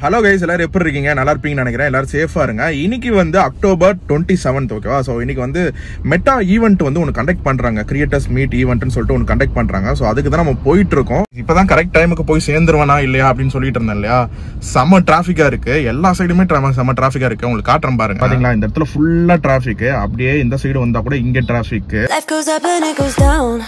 Hello guys எல்லாரும் எப்படி இருக்கீங்க நல்லா இருப்பீங்கன்னு நினைக்கிறேன் எல்லாரும் சேஃபா இருங்க இன்னைக்கு வந்து அக்டோபர் டுவெண்ட்டி செவன்த் ஓகேவா ஸோ இன்னைக்கு வந்து மெட்டா ஈவெண்ட் வந்து ஒன்று கண்டக்ட் பண்றாங்க கிரியேட்டர்ஸ் மீட் ஈவெண்ட்னு சொல்லிட்டு ஒன்று கண்டக்ட் பண்றாங்க ஸோ அதுக்கு தான் நம்ம போயிட்டு இருக்கோம் இப்பதான் கரெக்ட் டைமுக்கு போய் சேர்ந்துருவானா இல்லையா அப்படின்னு சொல்லிட்டு இருந்தேன் இல்லையா செம டிராஃபிக்கா இருக்கு எல்லா சைடுமே tra- செம டிராஃபிக்கா இருக்கு உங்களுக்கு காட்டுறேன் பாருங்க பாத்தீங்களா இந்த இடத்துல ஃபுல்லா டிராஃபிக் அப்படியே இந்த சைடு வந்தா கூட இங்க traffic Life goes up and it goes down.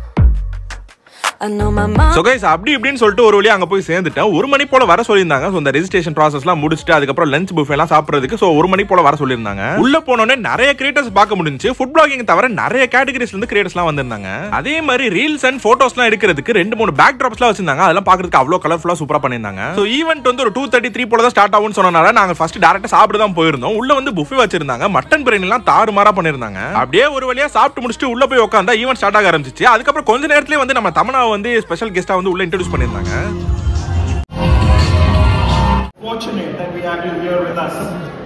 I know my mom. So guys அப்படி இப்படின்னு சொல்லிட்டு ஒரு வழியா அங்க போய் சேர்ந்துட்டேன் ஒரு மணி போல வர சொல்லியிருந்தாங்க ஸோ இந்த ரெஜிஸ்ட்ரேஷன் ப்ராசஸ்லாம் முடிச்சுட்டு அதுக்கப்புறம் லஞ்ச் புஃபே எல்லாம் சாப்பிடுறதுக்கு ஸோ ஒரு மணி போல வர சொல்லியிருந்தாங்க உள்ள போனோடனே நிறைய கிரியேட்டர்ஸ் பார்க்க முடிஞ்சு ஃபுட் பிளாகிங் தவிர நிறைய கேட்டகரிஸ்ல இருந்து கிரியேட்டர்ஸ்லாம் வந்திருந்தாங்க அதே மாதிரி ரீல்ஸ் அண்ட் போட்டோஸ்லாம் எடுக்கிறதுக்கு ரெண்டு மூணு பேக் ட்ராப்ஸ்லாம் வச்சிருந்தாங்க அதெல்லாம் பார்க்கறதுக்கு அவ்வளோ கலர்ஃபுல்லா சூப்பரா பண்ணியிருந்தாங்க ஸோ ஈவெண்ட் வந்து ஒரு டூ தேர்ட்டி த்ரீ போல தான் ஸ்டார்ட் ஆகும்னு சொன்னனால நாங்க ஃபர்ஸ்ட் டேரக்டா சாப்பிட தான் போயிருந்தோம் உள்ள வந்து புஃபே வச்சிருந்தாங்க மட்டன் பிரியாணி எல்லாம் தாறுமாறா பண்ணிருந்தாங்க அப்படியே ஒரு வழியா சாப்பிட்டு முடிச்சுட்டு உள்ள போய் உட்காந்தா ஈவெண்ட் ஸ்டார்ட் ஆக ஆரம்பிச்சிச்சு அதுக்கப்புறம் கொஞ்ச நேரத்திலே வந்து நம்ம தமிழா வந்து ஸ்பெஷல் கெஸ்டா வந்து உள்ள இன்ட்ரடியூஸ் பண்ணிருந்தாங்க fortunate that we have you here with us.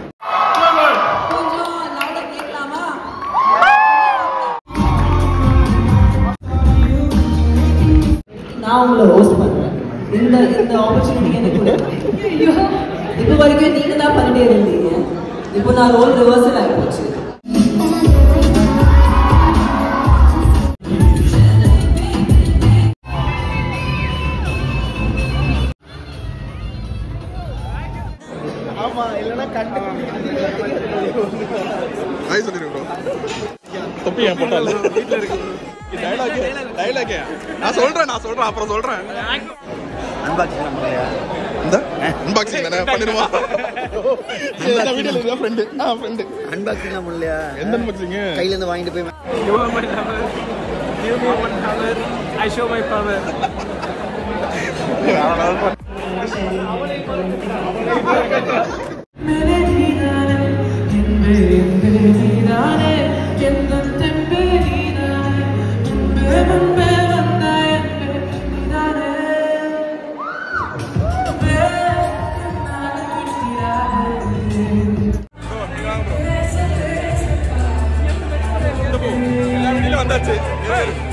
நான் உங்களை ஹோஸ்ட் பண்றேன் இந்த இந்த ஆப்பர்ச்சுனிட்டி எனக்கு கொடுங்க. இப்போ வரைக்கும் நீங்க தான் பண்ணிட்டே இருந்தீங்க இப்போ நான் ரோல் ரிவர்சல் ஆகி போச்சு ஹாய் சொல்லிருக்கோம் தொப்பி ஏன் போட்டால டைலாக் டைலாக் நான் சொல்றேன் நான் சொல்றேன் அப்புறம் சொல்றேன் இந்த அன்பாக்சிங் தானே பண்ணிடுவா இந்த வீடியோல இருக்க ஃப்ரெண்ட் ஆ ஃப்ரெண்ட் அன்பாக்சிங்லாம் பண்ணலையா எந்த அன்பாக்சிங் கையில இருந்து வாங்கிட்டு போய் You are my lover. Give me one color. I show my power. எல்லா வீடியோல வந்தாச்சு